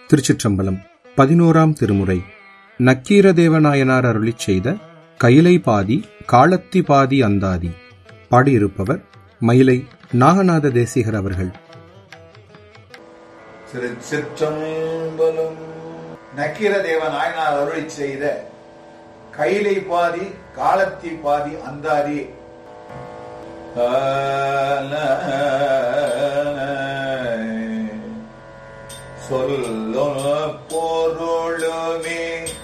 திருச்சிற்றம்பலம் பதினோராம் திருமுறை நக்கீரதேவநாயனார் அருளிச் செய்த கைலை பாதி காலத்தி பாதி அந்தாதி பாடியிருப்பவர் மயிலை நாகநாத தேசிகர் அவர்கள் திருச்சிற்றம்பலம் நக்கீர தேவ நாயனார் அருளி செய்த கைலை பாதி காலத்தி பாதி அந்தாதி சொல்ல பொருளுமே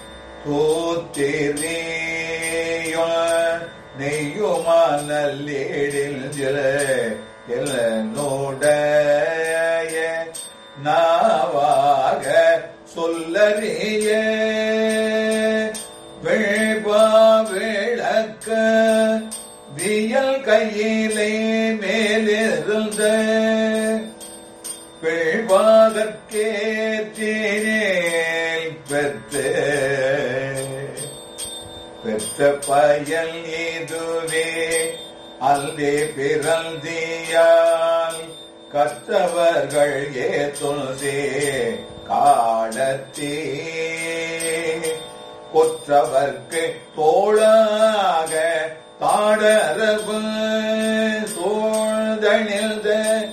தூத்திரிய நெய்யுமா நல்லேடில் ஜல என்னுடைய நாவாக சொல்லறிய வேள்பா விளக்க வியல் கையிலே மேலிருந்த பிழ்வாகற்கே தீரேல் பெற்ற பெற்ற பயல் இதுவே அல்லே பிறந்தியால் கற்றவர்கள் ஏ துளசே காலத்தே கொற்றவர்க்கு தோளாக தாடரவு சூழ்தணிந்த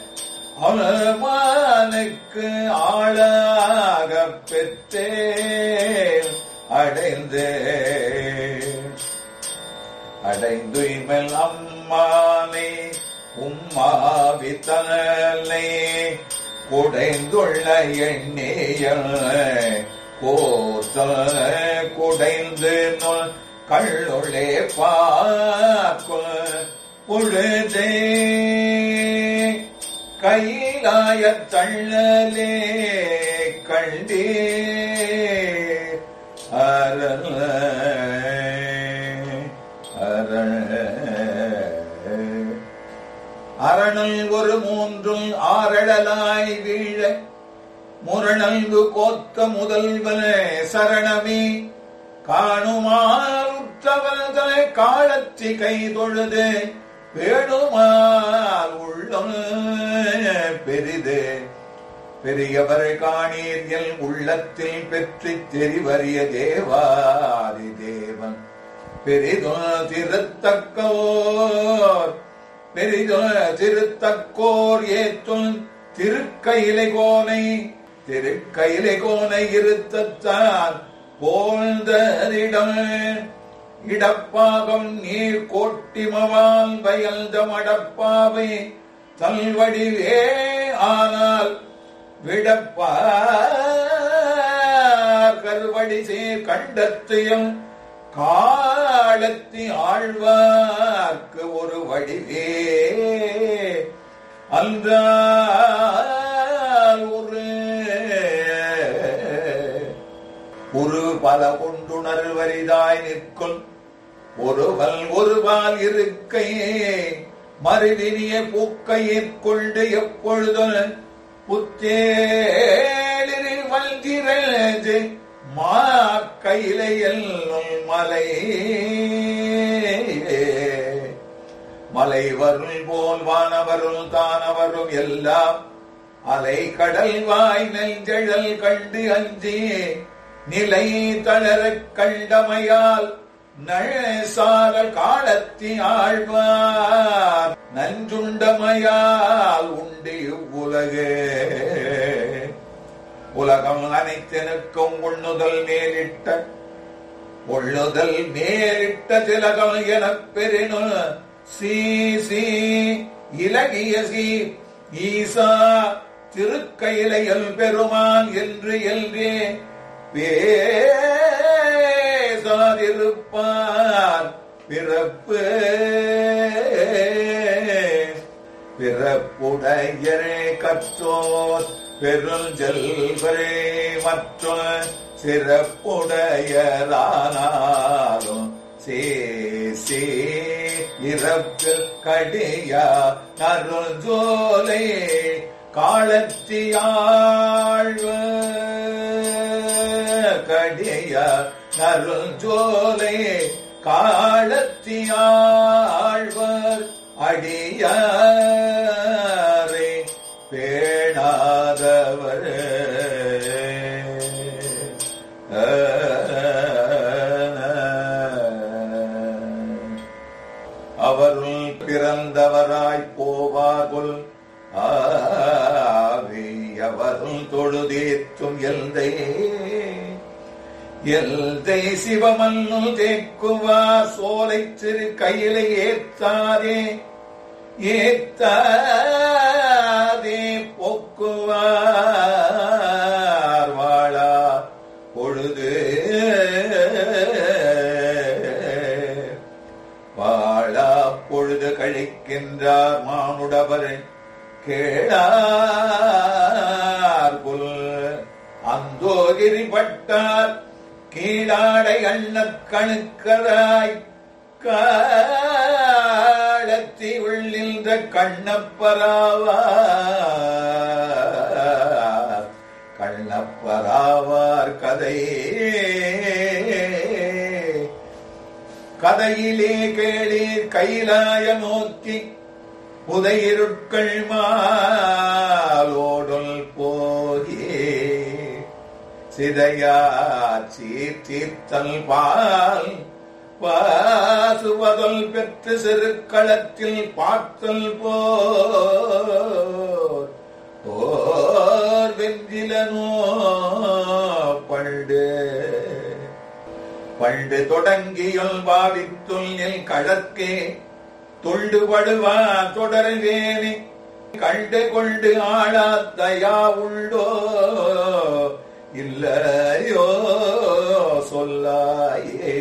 அலமானுக்கு ஆளாக பெற்றே அடைந்து அடைந்து இமல் அம்மானை உம்மாவித்தனை குடைந்துள்ள எண்ணெய கோத்த குடைந்து நொல் கள்ளுள்ளே பார்க்கும் பொழுதே கைலாய தள்ளலே கண்டே அரண் அரண் அரணல் ஒரு மூன்றும் ஆரழலாய் வீழ முரணல்கு கோத்த முதல்வன சரணமே காணுமால் உற்றவர்களை காலத்தி கை தொழுது வேணுமால் உள்ளம் பெரிது பெரியவர் காணீர் எல் உள்ளத்தில் பெற்று தெரிவறிய தேவாதி தேவன் பெரிதோ திருத்தக்கோர் பெரிதோ திருத்தக்கோர் ஏத்தும் திருக்கையிலை கோனை திருக்கையிலை கோனை இருத்தத்தான் போழ்ந்தரிடம் இடப்பாகம் நீர் கோட்டிமவால் பயந்த மடப்பாவை தல்வடிவே ஆனால் விடப்பார் கருவடி சேர் கண்டத்தையும் காலத்தி ஆழ்வார்க்கு ஒரு வடிவே அன்றால் ஒரு ஒரு பல கொண்டுணர் வரிதாய் நிற்கும் ஒருவல் ஒருவால் இருக்கையே மறுவினிய பூக்கையிற் கொண்டு எப்பொழுதும் புத்தேளிரு வல்கிறது மா கையிலையல் மலை மலை வருள் போல் வானவருள் தானவரும் எல்லாம் அலை கடல் வாய் நெஞ்சழல் கண்டு அஞ்சி நிலை தளரக் கண்டமையால் நழசார காலத்தி ஆழ்வார் நஞ்சுண்டமையால் உண்டு இவ்வுலகே உலகம் அனைத்தனுக்கும் உண்ணுதல் மேலிட்ட உள்ளுதல் மேலிட்ட திலகம் எனப் பெறினு சீ சீ இலகிய சீ ஈசா திருக்கையிலையல் பெருமான் என்று எல்வே பேசாதிருப்பார் பிறப்பு பிறப்புடையரே கற்றோர் பெருஞ்செல்வரே மற்றும் சிறப்புடையரானாலும் சே சே இறப்பில் கடியா நருஞ்சோலை காலத்தியாழ்வ கடிய நருஞ்சோலை காலத்தியாழ்வர் அடியாரை பேணாதவர் ஏத்தும் எல்தை எல்தை சிவமன்னுள் தேக்குவார் சோலை சிறு கையிலை ஏத்தாதே ஏத்தாதே போக்குவார் வாழா பொழுது வாழா பொழுது கழிக்கின்றார் மானுடவர் கேளார் புல் அந்தோகிரி பட்டார் கீழாடை அண்ணக் கணுக்கராய் காலத்தி உள்ளின்ற கண்ணப்பராவார் கண்ணப்பராவார் கதையே கதையிலே கேளீர் கைலாய நோக்கி புதையிருட்கள் மாலோடல் போகே சிதையா சீர்த்தீர்த்தல் பால் பாசுவதல் பெற்று சிறுக்களத்தில் பார்த்தல் போர் போர் வெந்திலனோ பண்டு பண்டு தொடங்கியுள் பாவித்துள் எல் கடற்கே தொண்டு படுவா தொடர்வேனே கண்டு கொண்டு ஆளாத்தயா உண்டோ இல்லையோ சொல்லாயே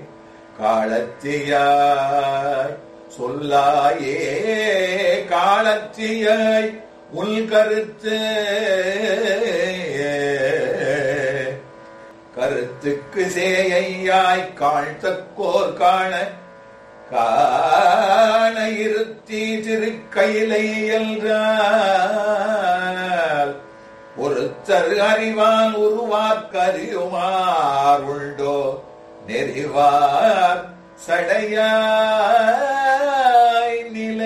காலத்தியாய் சொல்லாயே காலத்தியாய் உள் கருத்து கருத்துக்கு சேயாய் காழ்த்தக்கோர் காண காண இருத்தி திருக்கையிலை என்றால் ஒருத்தர் அறிவான் உருவாக்கறியுமார் உண்டோ நெறிவார் சடையாய்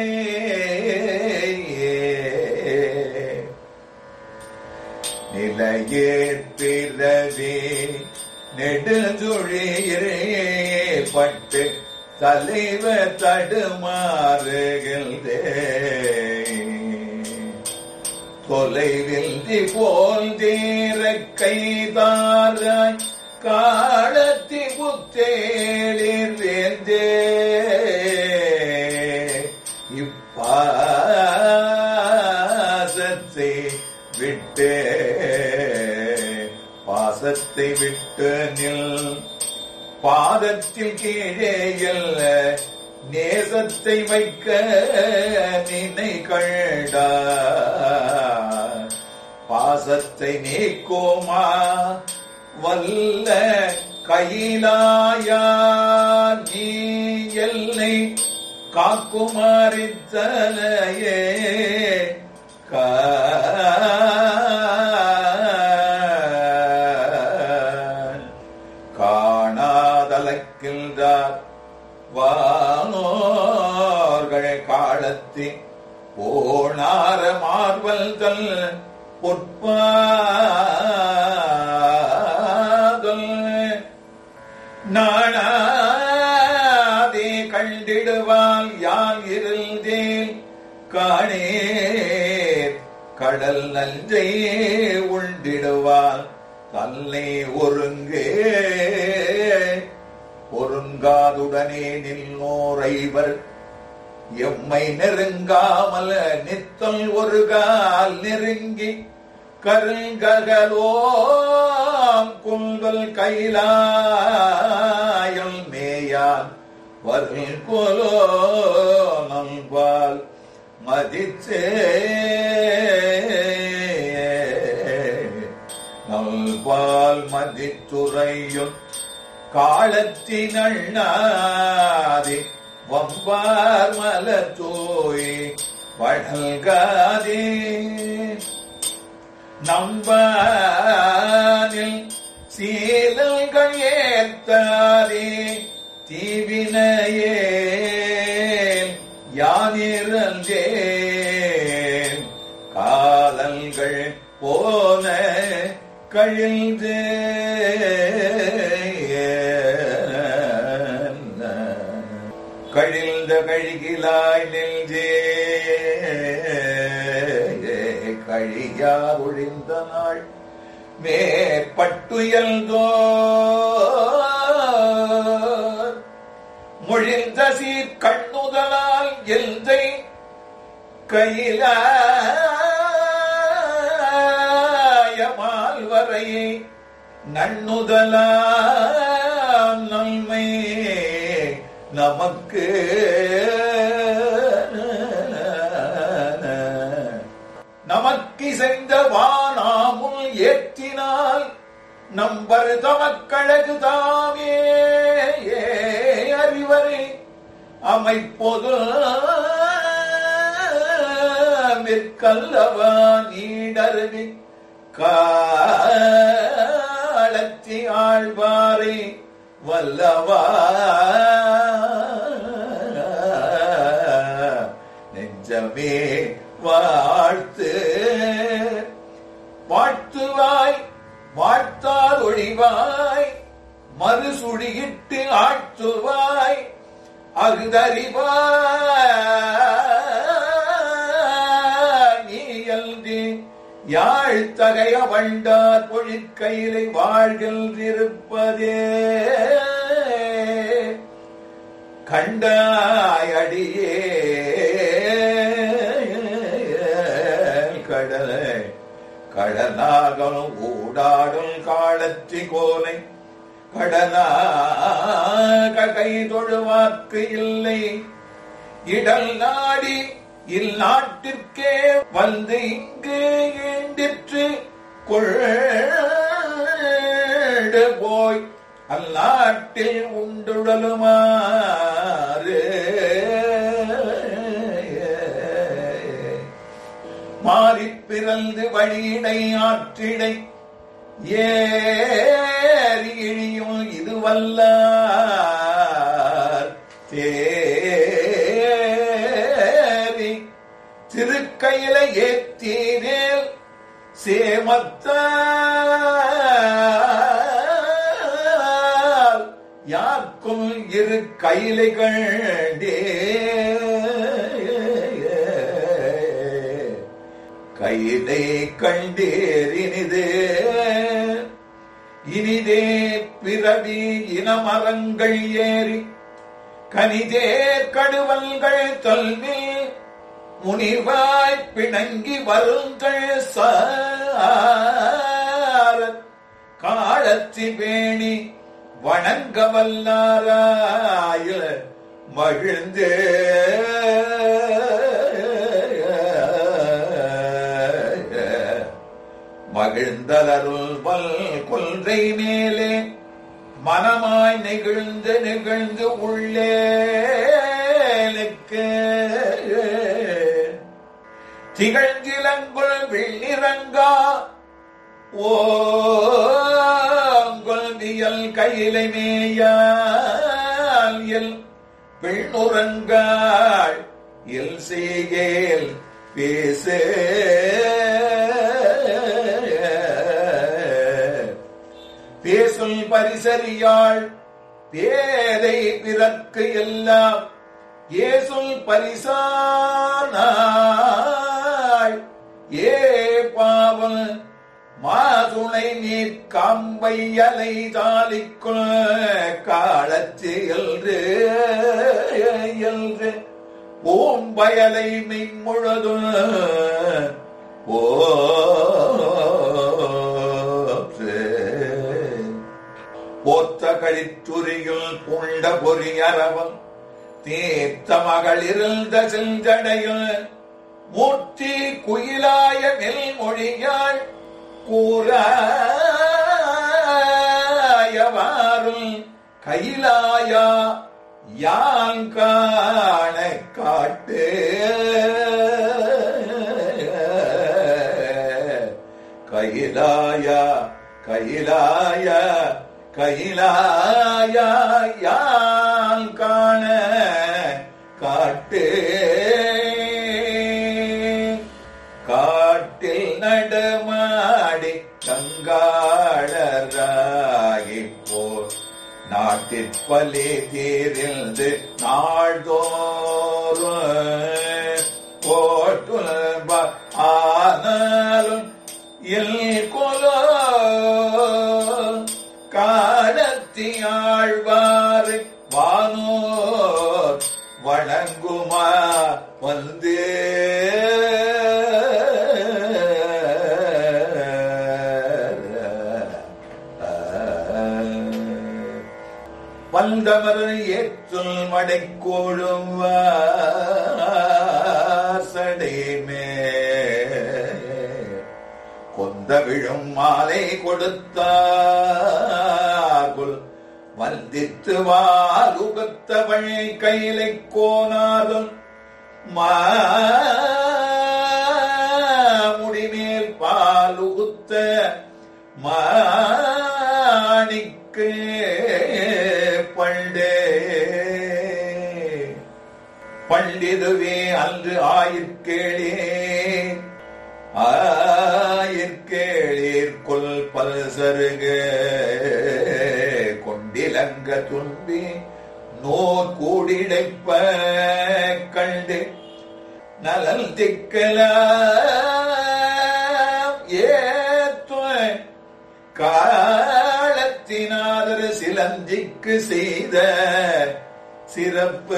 நிலையே நிலையே பிறவே நெடுஞ்சுழியிலே பட்டு தலைவர் தடுமாறுகின்றே தொலைவில் தி போல் தீர கைதாராய் காலத்தி புத்தேளிர் வேந்தே இப்பாசத்தை விட்டு பாசத்தை விட்டு நில் பாதத்தில் கீழே எல்ல நேசத்தை வைக்க நினை கண்டா பாசத்தை நீக்கோமா வல்ல கையிலாயா நீ எல்லை காக்குமாறித்தலையே காணாதலக்கின்றார் வானோர்கள் காலத்தி போனார மார்பல் தல் பொற்பாதல் நாணாதே கண்டிடுவால் யான் இருந்தேன் காணேர் கடல் நஞ்சை உண்டிடுவால் தன்னை ஒருங்கே ஒருங்காதுடனே நின்னோரைவர் எம்மை நெருங்காமல் நித்தல் ஒரு கால் நெருங்கி கருங்ககலோம் கும்பல் கைலாயம் மேயான் வருள் கொலோ நம்பால் மதித்தே நல்பால் மதித்துறையும் காலத்தினண்ணாதே வம்பார் மலத்தோய் வழங்காதே நம்பானில் சீலங்கள் ஏத்தாதே தீவினையே யானிருந்தேன் காலங்கள் போன கழிந்து கழிந்த கழிகிலாய் நெஞ்சே கழியா ஒழிந்த நாள் மேற்பட்டுயல்தோ மொழிந்த சீர் கண்ணுதலால் எல்தை கையிலாயமால் வரையை நன்னுதலாம் நன்மை நமக்கு நமக்கிசைந்த வானாமுல் ஏற்றினால் நம்பர் தமக்கழகு தாமே அறிவரை அமைப்பொது மிற்கல்லவா நீடருவி காலத்தி ஆழ்வாரை வல்லவா நெஞ்சமே வாழ்த்து வாழ்த்துவாய் வாழ்த்தால் ஒழிவாய் மறுசுழியிட்டு ஆழ்த்துவாய் அகுதறிவாய் நீ அல்தி யாழ் தகைய வண்டார் பொழிற்கையிலை வாழ்கின்றிருப்பதே கண்டாயடியே கடலை கடலாகம் ஊடாடும் காலத்தி கோலை கடனாக கை தொழுவாக்கு இல்லை இடல் நாடி இந்நாட்டிற்கே வந்து இங்கு ஈண்டிற்று கொண்டு போய் அந்நாட்டில் உண்டுழலுமாறு மாறிப் பிறந்து வழியிடை ஆற்றிடை ஏறி இழியும் இதுவல்ல தேரி திருக்கையில ஏத்தீரேல் சேமத்தால் யாருக்கும் இரு கையிலை கண்டே கையிலை கண்டேரினிதே இனிதே பிறவி இனமரங்கள் ஏறி கனிதே கடுவல்கள் தொல்வி முனிவாய் பிணங்கி வருங்கள் சார காலத்தி பேணி வணங்க வல்லாராய மகிழ்ந்தே மகிழ்ந்தலருள் வல் கொன்றை மேலே மனமாய் நெகிழ்ந்து நெகிழ்ந்து உள்ளேனுக்கு திகழ்ந்திலங்குள் வெள்ளிரங்கா ஓங்குள் வியல் கையிலை மேயால் எல் பெண்ணுறங்காள் எல் செய்கேல் பேசே பேசுல் பரிசறியாள் பேதை பிறக்கு எல்லாம் ஏசுல் பரிசானாள் ஏ பாவல் மாதுணை நீர் காம்பை அலை தாலிக்குள் காலத்து எல்று எல்று ஓம்பயலை மெய்முழுது ஓ போத்த கழித்துரியில் புண்ட பொறியறவன் தீர்த்த மகளிருந்த செஞ்சடையில் மூர்த்தி குயிலாய மெல்மொழியாள் கூறாயவாறும் கையிலாயா யான் காண காட்டு கையிலாயா கையிலாய கையிலாய யான் காண காட்டு காட்டில் நடமாடி கங்காளராகி போர் நாட்டிற்பலி தீரிந்து நாள்தோறும் போட்டுல ஆனாலும் எல் கொலோ வந்தமர் ஏற்றுள் மடைக்கோழும் சடைமே கொந்த விழும் மாலை கொடுத்தார்குல் வந்தித்து வாலுகத்தவள் கைலை கோனாதும் முடிமேல் பாலுகுத்த மாணிக்கு பண்டே பண்டிதுவே அன்று ஆயிற்கேளே ஆயிற்கேளீர் கொல் பல்சருக கொண்டிலங்க துன்பி நோர் கூடிடைப்ப கண்டு நலல் திக்கல ஏத்துவ காலத்தினாதர் சிலந்திக்கு செய்த சிறப்பு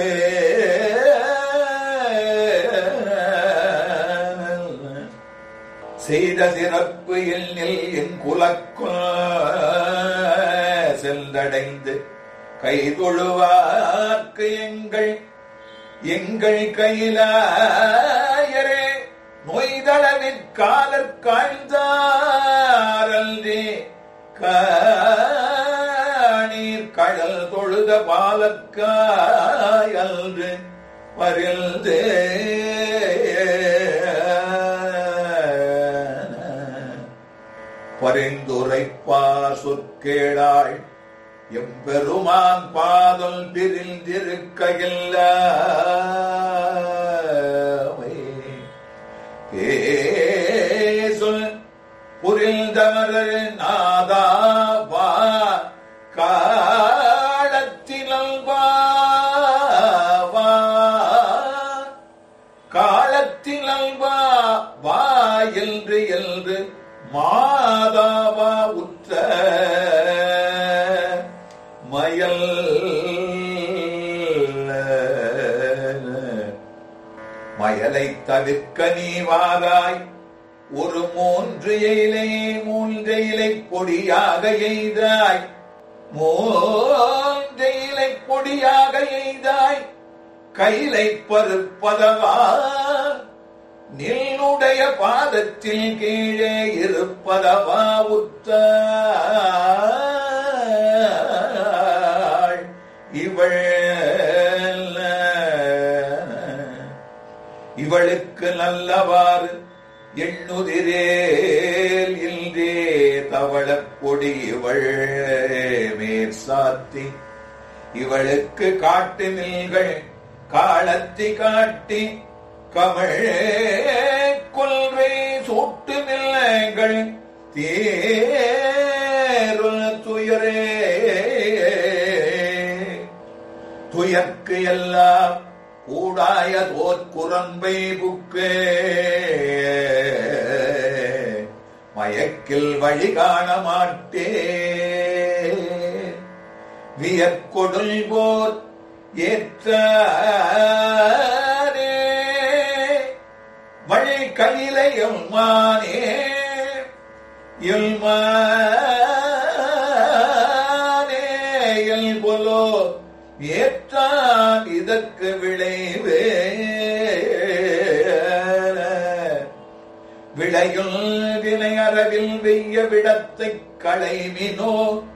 செய்த சிறப்பு எண்ணில் என் குலக்குள் சென்றடைந்து கைதொழுவார்க்கு எங்கள் எங்கள் கையிலாயரே நொய்தளவிற்காலற் காழ்ந்தாரல்தே காணீர் கடல் தொழுத பாலக்காயல்று பரில்தே பரிந்துரைப்பா சொற்கேளாள் எம்பெருமான் பாதல் பிரிந்திருக்கையில்ல பேசொல் புரிந்தவர் நாதாவா காலத்தினல் வா காலத்தினல் வா வா என்று என்று மாதாவா உற்ற மயல் மயலை தவிர்க்க நீ வாராய் ஒரு மூன்று இலை மூன்று இலை பொடியாக எய்தாய் மூன்று இலை பொடியாக எய்தாய் கைலை பருப்பதவா நின்னுடைய பாதத்தில் கீழே இருப்பதவா உத்தாள் இவள் இவளுக்கு நல்லவாறு எண்ணுதிரேல் இன்றே தவளப் பொடி இவள் மேற் சாத்தி இவளுக்கு காட்டு மில்கள் காலத்தி காட்டி கமழ் கொள்கை சூட்டு மில்லங்கள் தேருள் துயரே துயர்க்கு எல்லாம் கூடாய தோற்குரம்பை புக்கு மயக்கில் வழி காண மாட்டே வியற்கொடுல் போர் ஏற்றாரே வழி கையிலை எம்மானே எல்மானே எல்பொலோ ஏற்றான் இதற்கு விளைவே விளையுள் வினையறவில் வெய்ய விடத்தைக் களைமினோ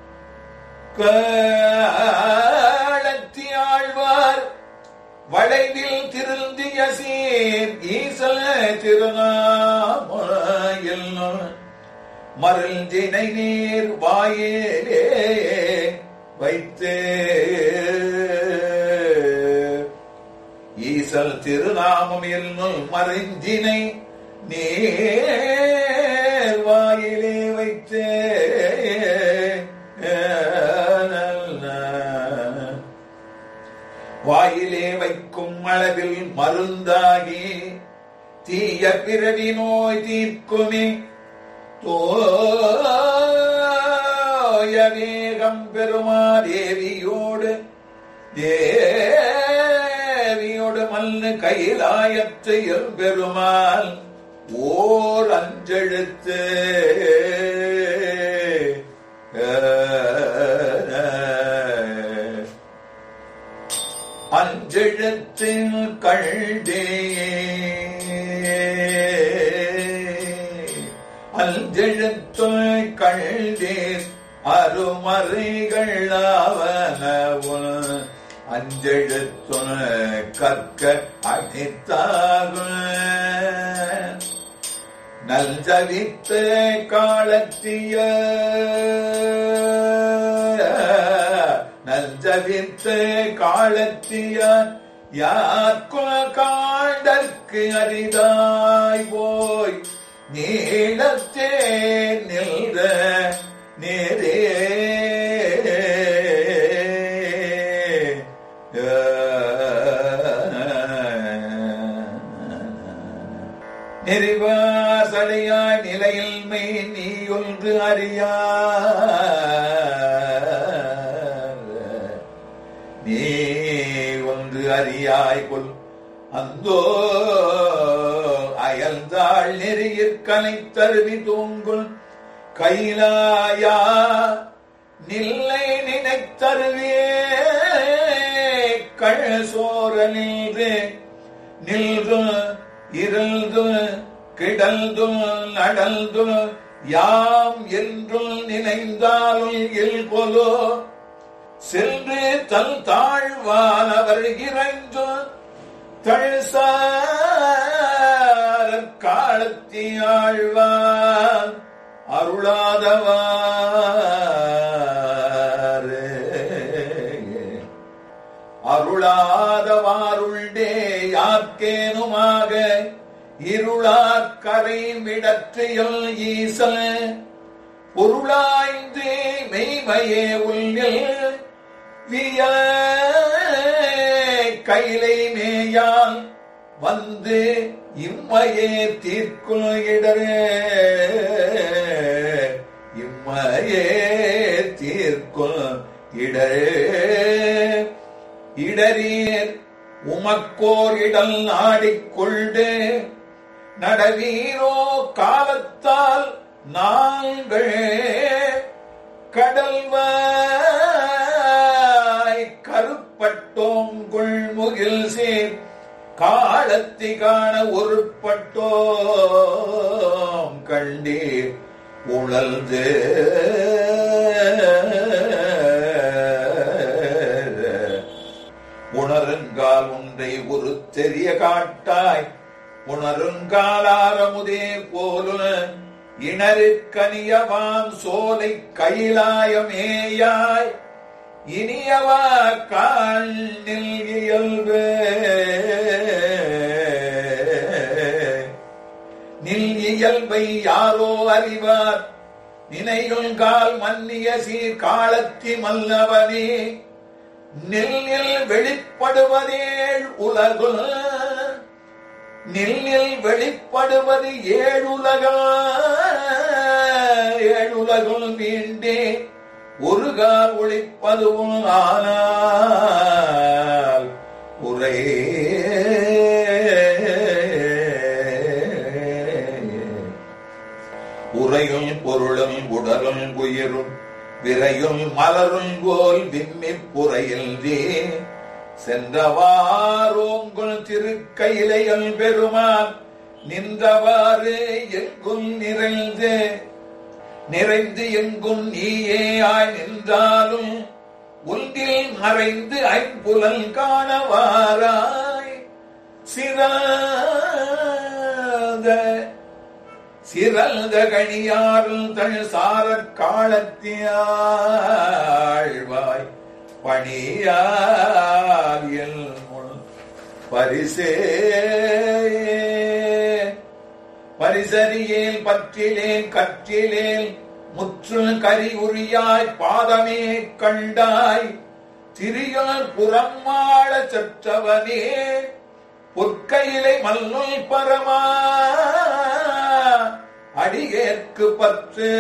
காலத்தி ஆழ்வார் வளைவில் திருந்திய சீர் ஈசல திருநாமையில் மருந்தினை நீர் வாயிலே வைத்து ஈசல் திருநாமம் என்னும் மருந்தினை நேர் வாயிலே வைத்து வாயிலே வைக்கும் அளவில் மருந்தாகி தீய பிறவி நோய் தீர்க்குமே தோய வேகம் பெருமாதேவியோடு தேவியோடு மல்லு கைலாயத்து பெருமாள் ஓர் அஞ்செழுத்து கண்டே அஞ்செழுத்துள் கண்டேன் அருமறைகள் ஆவனவும் அஞ்செழுத்துள் கற்க அணித்தாக நல்ஜவித்த காலத்திய நல்ஜவித்த காலத்திய யாக்கோ காண்டற்கு அரிதாய் போய் நீளத்தே நின்ற நேரே நெறிவாசடையாய் நிலையில் மெய் நீ ஒன்று அறியா நீ ஒன்று அறியாய் கொல் அந்தோ அயல்தாள் நெறியிற் கனை தருவி தூங்குல் கைலாயா நில்லை நினைத்தருவே கள் சோர நின்று நின்று இருள்து கிடல்து நடல்து யாம் என்றும் நினைந்தாலும் இல்பொலோ சென்று தல் தாழ்வானவர் இறைந்து தழ்சார காலத்தி ஆழ்வார் அருளாதவாறு அருளாதவாருண்டே யாக்கேனுமாக இருளாக்கரை விடற்றியல் ஈசல் பொருளாய்ந்து மெய்மையே உள்ளில் விய கைலை மேயால் வந்து இம்மையே தீர்க்குள் இடரே இம்மையே தீர்க்குள் இடரே இடரீர் உமக்கோர் இடல் நாடிக்கொண்டு நடவீரோ காலத்தால் நாங்கள் கடல்வாய் கருப்பட்டோம் கொள்முகில் சேர் காலத்தி காண ஒருப்பட்டோம் கண்டீர் உழல்து உணருங்கால் ஒன்றை ஒரு தெரிய காட்டாய் உணருங்காலாரமுதே போல இணருக்கனியவான் சோலை கைலாயமேயாய் இனியவா காணில் இயல்பு நில் இயல்பை யாரோ அறிவார் நினையுங்கால் மன்னிய சீர் காலத்தி மல்லவனே நெல்லில் வெளிப்படுவதேழ் உலகு நெல்லில் வெளிப்படுவது ஏழுலகா ஏழுலகுள் மீண்டே ஒரு கால் ஒளிப்பதுவும் ஆனால் உரை உரையும் பொருளும் உடலும் உயிரும் விரையும் மலரும் கோல் விம்மிப் புறையில் சென்றவாரோங்குள் திருக்கையிலைகள் பெருமான் நின்றவாறு எங்கும் நிறைந்து நிறைந்து எங்கும் நீயே ஆய் நின்றாலும் ஒன்றில் மறைந்து ஐம்புலன் காணவாராய் சிறாத சிறந்த கணியாரும் தன் சாரற் காலத்தியாழ்வாய் பணியாவியல் முன் பரிசே பரிசறியேல் பற்றிலேன் கற்றிலேன் முற்று கரி உரியாய் பாதமே கண்டாய் திரியால் புறம்மாள சற்றவனே பொற்கையிலை மல்லுள் பரமா அடியேற்கு பற்று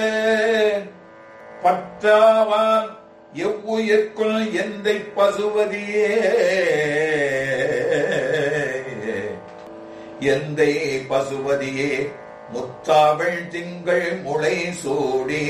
பற்றாவான் எவ்வுயிர்க்குள் எந்தை பசுவதியே எந்தை பசுவதியே முத்தாவள் திங்கள் முளை சூடி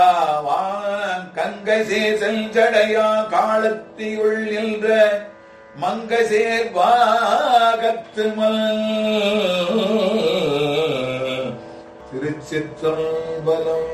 வத்தாவான் கங்கை சேசல் ஜடையா காலத்தியுள் நின்ற மங்க சேர்வாகத்து திருச்சிற்றம்பலம்